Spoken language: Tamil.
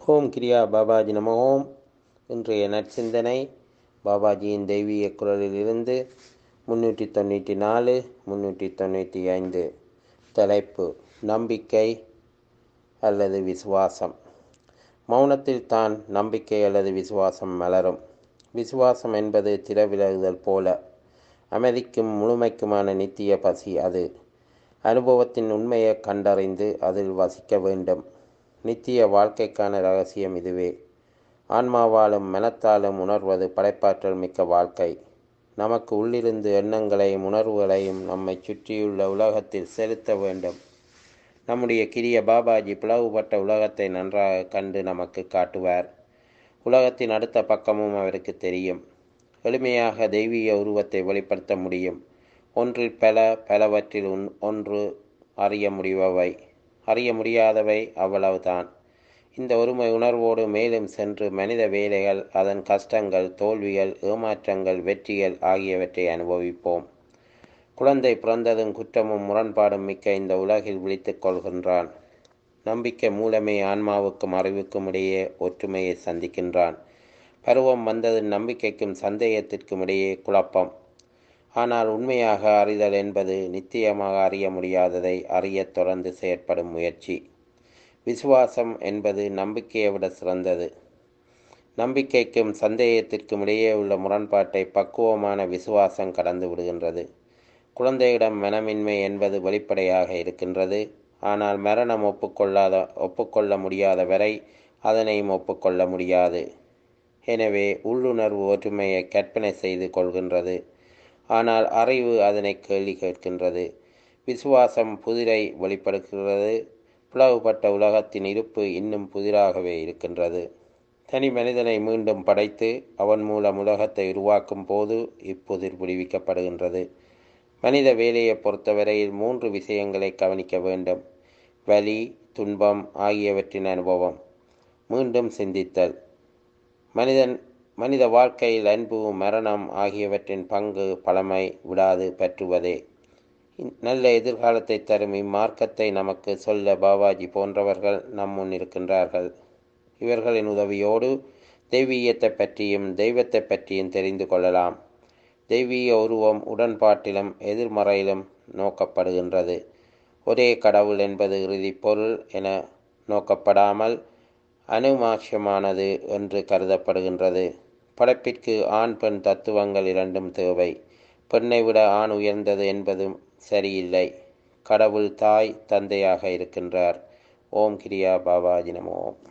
ஓம் கிரியா பாபாஜி நம ஓம் இன்றைய நற்சிந்தனை பாபாஜியின் தெய்வீக குரலிலிருந்து முன்னூற்றி தொண்ணூற்றி நாலு முன்னூற்றி தொண்ணூற்றி ஐந்து தலைப்பு நம்பிக்கை அல்லது விசுவாசம் மௌனத்தில் தான் நம்பிக்கை அல்லது விசுவாசம் மலரும் விசுவாசம் என்பது திறவிலகுதல் போல அமைதிக்கும் முழுமைக்குமான நித்திய பசி அது அனுபவத்தின் உண்மையை கண்டறிந்து அதில் வசிக்க வேண்டும் நித்திய வாழ்க்கைக்கான ரகசியம் இதுவே ஆன்மாவாலும் மனத்தாலும் உணர்வது படைப்பாற்றல் மிக்க வாழ்க்கை நமக்கு உள்ளிருந்து எண்ணங்களையும் உணர்வுகளையும் நம்மை சுற்றியுள்ள உலகத்தில் செலுத்த வேண்டும் நம்முடைய கிரிய பாபாஜி பிளவுபட்ட உலகத்தை நன்றாக கண்டு நமக்கு காட்டுவார் உலகத்தின் அடுத்த பக்கமும் அவருக்கு தெரியும் எளிமையாக தெய்வீக உருவத்தை வெளிப்படுத்த முடியும் ஒன்றில் பல பலவற்றில் ஒன்று அறிய முடிபவை அறிய முடியாதவை அவ்வளவுதான் இந்த ஒருமை உணர்வோடு மேலும் சென்று மனித வேலைகள் அதன் கஷ்டங்கள் தோல்விகள் ஏமாற்றங்கள் வெற்றிகள் ஆகியவற்றை அனுபவிப்போம் குழந்தை பிறந்ததும் குற்றமும் முரண்பாடும் மிக்க இந்த உலகில் விழித்துக் கொள்கின்றான் நம்பிக்கை மூலமே ஆன்மாவுக்கும் அறிவுக்கும் இடையே ஒற்றுமையை சந்திக்கின்றான் பருவம் வந்தது நம்பிக்கைக்கும் சந்தேகத்திற்கும் இடையே குழப்பம் ஆனால் உண்மையாக அறிதல் என்பது நிச்சயமாக அறிய முடியாததை அறியத் தொடர்ந்து செயற்படும் முயற்சி விசுவாசம் என்பது நம்பிக்கையை விட சிறந்தது நம்பிக்கைக்கும் சந்தேகத்திற்கும் இடையே உள்ள முரண்பாட்டை பக்குவமான விசுவாசம் கடந்து விடுகின்றது குழந்தையிடம் மனமின்மை என்பது வெளிப்படையாக இருக்கின்றது ஆனால் மரணம் ஒப்புக்கொள்ளாத ஒப்புக்கொள்ள முடியாத வரை அதனையும் ஒப்புக்கொள்ள முடியாது எனவே உள்ளுணர்வு ஒற்றுமையை கற்பனை செய்து கொள்கின்றது ஆனால் அறிவு அதனை கேள்வி கேட்கின்றது விசுவாசம் புதிரை வெளிப்படுத்துகிறது பிளவுபட்ட உலகத்தின் இருப்பு இன்னும் புதிராகவே இருக்கின்றது தனி மனிதனை மீண்டும் படைத்து அவன் மூலம் உலகத்தை உருவாக்கும் போது இப்புதிர் விடுவிக்கப்படுகின்றது மனித வேலையை பொறுத்தவரையில் மூன்று விஷயங்களை கவனிக்க வேண்டும் வலி துன்பம் ஆகியவற்றின் அனுபவம் மீண்டும் சிந்தித்தல் மனிதன் மனித வாழ்க்கையில் அன்பு மரணம் ஆகியவற்றின் பங்கு பழமை விடாது பற்றுவதே நல்ல எதிர்காலத்தை தரும் இம்மார்க்கத்தை நமக்கு சொல்ல பாபாஜி போன்றவர்கள் நம் முன் இருக்கின்றார்கள் இவர்களின் உதவியோடு தெய்வீகத்தை பற்றியும் தெய்வத்தை பற்றியும் தெரிந்து கொள்ளலாம் தெய்வீக உருவம் உடன்பாட்டிலும் எதிர்மறையிலும் நோக்கப்படுகின்றது ஒரே கடவுள் என்பது இறுதி பொருள் என நோக்கப்படாமல் அனுமாட்சியமானது என்று கருதப்படுகின்றது படைப்பிற்கு ஆண் பெண் தத்துவங்கள் இரண்டும் தேவை பெண்ணை விட ஆண் உயர்ந்தது என்பதும் சரியில்லை கடவுள் தாய் தந்தையாக இருக்கின்றார் ஓம் கிரியா பாபாஜி நமோ